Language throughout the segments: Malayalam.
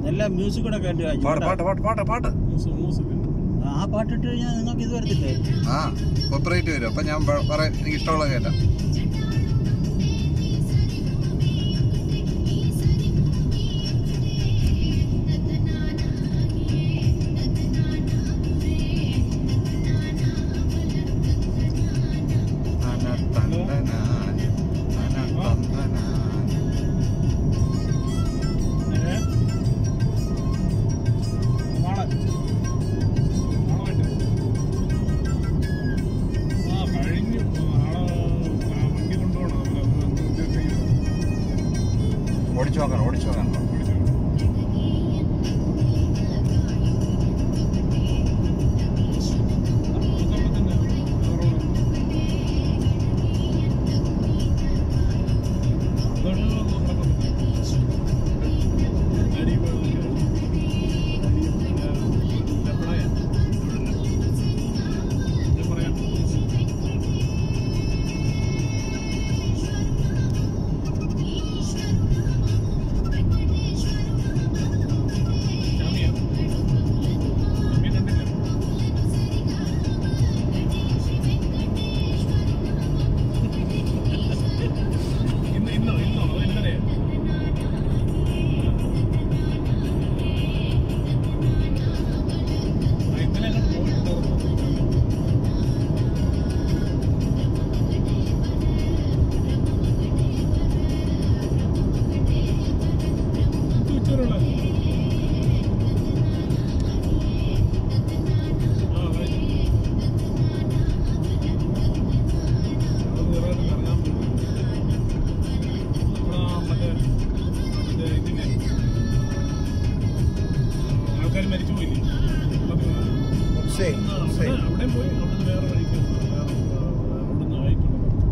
നല്ല മ്യൂസിക് കൂടെ കേട്ട് പാട്ട് പാട്ട് പാട്ട് പാട്ട് പാട്ട് മൂസ് മൂസൊക്കെ ആ പാട്ടിട്ട് കഴിഞ്ഞാൽ നിങ്ങൾക്ക് ഇത് വരത്തില്ലേ ആ കോപ്പറേറ്റ് വരും അപ്പൊ ഞാൻ പ- പറയാം എനിക്ക് ഇഷ്ടമുള്ള കേട്ടാ ഏ? നാളെ നാളെ വൈകിട്ട്. ആ കഴിഞ്ഞു നാളെ ആ, വണ്ടി കൊണ്ടുപോകണം അവര് അവര് ഉദ്ദേശിക്കുന്നത്. ഓടിച്ചു നോക്കണം ഓടിച്ചു നോക്കണം പിടിച്ചു. നമുക്കവിടെ തന്നെ ആ റോഡ്. അതുകൊണ്ട് നമ്മുടെ അടി പറയാം ജാമ്യം ജാമ്യം കണ്ടില്ല ഇന്ന് ഇന്നോ ഇന്നോ അത് ഇന്നലെയാ ആ, ഇന്നലെ അങ്ങോട്ട് പോയിട്ടുണ്ടായിരുന്നു ഉച്ചവരെയുള്ള ആ right. അത് വേറെ ഒരു കറങ്ങാൻ പോകും. നമ്മുടെ ആ മറ്റേ മറ്റേ ഇതില്ലേ ആൾക്കാർ മരിച്ചു പോയില്ലേ ഉസ്സൈൻ, ഉസ്സൈൻ. അവിടെ പോയി അവിടുന്ന് വേറെ വഴിക്ക് വേറെ അവിടുന്ന് ആയിട്ടുണ്ട്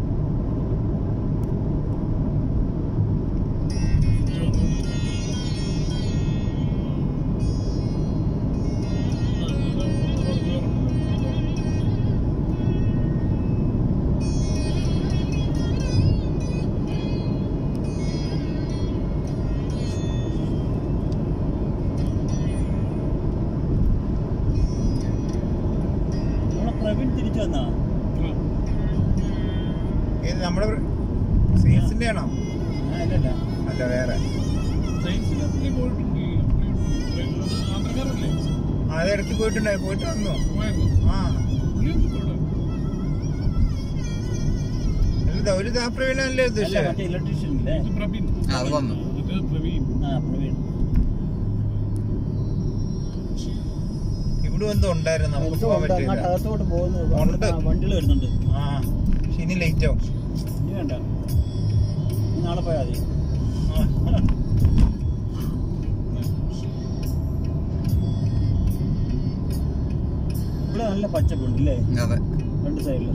നമ്മളെ പ്രവീൺ തിരിച്ചു വന്നാ ഇത് നമ്മുടെ സീൻസിന്റെ ആണോ ആ അല്ലല്ല അല്ല വേറെ സയൻസിൽ പോയിട്ടുണ്ട് ആന്ധ്രക്കാരല്ലേ ആ, അത് ഇടയ്ക്ക് പോയിട്ടുണ്ടായി പോയിട്ട് വന്നു പോയായിരുന്നു ആ പുള്ളിയൊന്നും ഇവിടെ അല്ല ഒരു പ്രവീണല്ലേ അല്ല ഉദ്ദേശിച്ചത് മറ്റേ ഇലക്ട്രീഷ്യൻ ഇല്ലേ ഇത് പ്രവീൺ ആ, അത് വന്നു. ഇത് പ്രവീൺ ആ പ്രവീൺ ഇവിടെ എന്തോ ഉണ്ടായിരുന്നു നമുക്ക് എന്തോ പോകാൻ ഉണ്ട്, അങ്ങോട്ട് പറ്റില്ല അകത്തോട്ട് പോകുന്നു ഉണ്ട്. വണ്ടികൾ വരുന്നുണ്ട് ആ പക്ഷെ ഇനി ലേറ്റ് ആവും ഇനി വേണ്ട ഇനി നാളെ പോയാൽ മതി ആ. ഇവിടെ നല്ല പച്ചപ്പുണ്ട് ഇല്ലേ അതെ രണ്ട് സൈഡിലും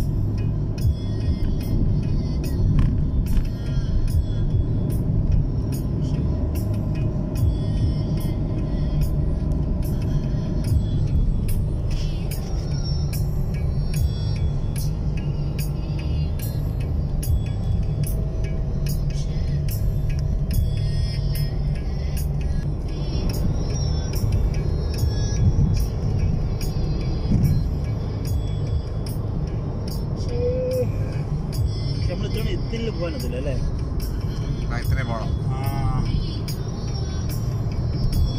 പക്ഷെ നമ്മൾ ഇത്ര എത്തില്ല പോകാനത്തില്ല അല്ലേ ആ ഇത്രയും പോണം ആ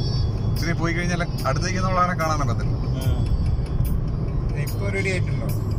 ഇത്രയും പോയി കഴിഞ്ഞാൽ അടുത്തേക്ക് നമ്മളവനെ കാണാനൊക്കത്തില്ല ഇപ്പൊ റെഡി ആയിട്ടുണ്ടോ